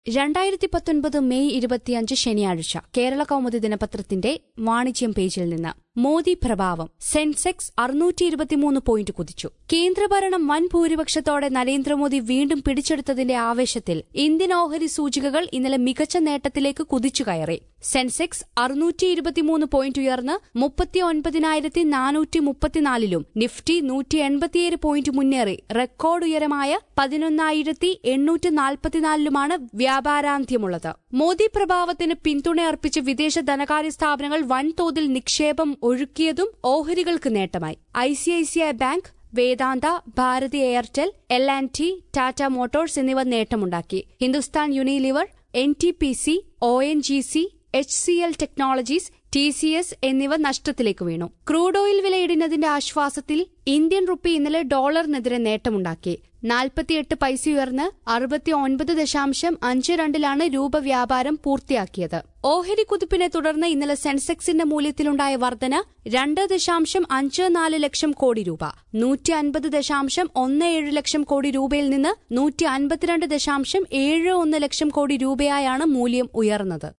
രണ്ടായിരത്തി പത്തൊൻപത് മെയ് ഇരുപത്തിയഞ്ച് ശനിയാഴ്ച കേരള കൗമുദി ദിനപത്രത്തിന്റെ വാണിജ്യം പേജിൽ നിന്ന് മോദി പ്രഭാവം സെൻസെക്സ് അറുന്നൂറ്റി ഇരുപത്തിമൂന്ന് പോയിന്റ് കുതിച്ചു കേന്ദ്രഭരണം വൻ ഭൂരിപക്ഷത്തോടെ നരേന്ദ്രമോദി വീണ്ടും പിടിച്ചെടുത്തതിന്റെ ആവേശത്തിൽ ഇന്ത്യൻ ഓഹരി സൂചികകൾ ഇന്നലെ മികച്ച നേട്ടത്തിലേക്ക് കുതിച്ചു കയറി സെൻസെക്സ് അറുന്നൂറ്റി ഇരുപത്തിമൂന്ന് പോയിന്റ് ഉയർന്ന് മുപ്പത്തി ഒൻപതിനായിരത്തി നാനൂറ്റി മുപ്പത്തിനാലിലും നിഫ്റ്റി നൂറ്റി എൺപത്തിയേഴ് പോയിന്റ് മുന്നേറി റെക്കോർഡ് ഉയരമായ പതിനൊന്നായിരത്തി എണ്ണൂറ്റി നാൽപ്പത്തിനാലിലുമാണ് വ്യാപാരാന്ത്യമുള്ളത് മോദി പ്രഭാവത്തിന് പിന്തുണയർപ്പിച്ച് വിദേശ ധനകാര്യ സ്ഥാപനങ്ങൾ വൻതോതിൽ നിക്ഷേപം ഒഴുക്കിയതും ഓഹരികൾക്ക് നേട്ടമായി ICICI bank Vedanta Bharti Airtel L and T Tata Motors എന്നിവ നേട്ടമുണ്ടാക്കി Hindustan Unilever N T P C O N G C H C L technologies T C S എന്നിവ നഷ്ടത്തിലേക്ക് വീണു ക്രൂഡ് ഓയിൽ വില ഇടിഞ്ഞതിന്റെ ആശ്വാസത്തിൽ ഇന്ത്യൻ റുപ്പി ഇന്നലെ ഡോളറിനെതിരെ നേട്ടമുണ്ടാക്കി നാൽപ്പത്തിയെട്ട് പൈസ ഉയർന്ന് അറുപത്തി ഒൻപത് ദശാംശം അഞ്ച് രണ്ടിലാണ് രൂപ വ്യാപാരം പൂർത്തിയാക്കിയത് ഓഹരി കുതിപ്പിനെ തുടർന്ന് ഇന്നലെ സെൻസെക്സിന്റെ മൂല്യത്തിലുണ്ടായ വർധന രണ്ട് ദശാംശം അഞ്ച് നാല് ലക്ഷം കോടി രൂപ നൂറ്റി അൻപത് ദശാംശം ഒന്ന് ഏഴ് ലക്ഷം കോടി രൂപയിൽ നിന്ന് നൂറ്റി അൻപത്തിരണ്ട് ദശാംശം ഏഴ് ഒന്ന് ലക്ഷം കോടി രൂപയായാണ് മൂല്യം ഉയർന്നത്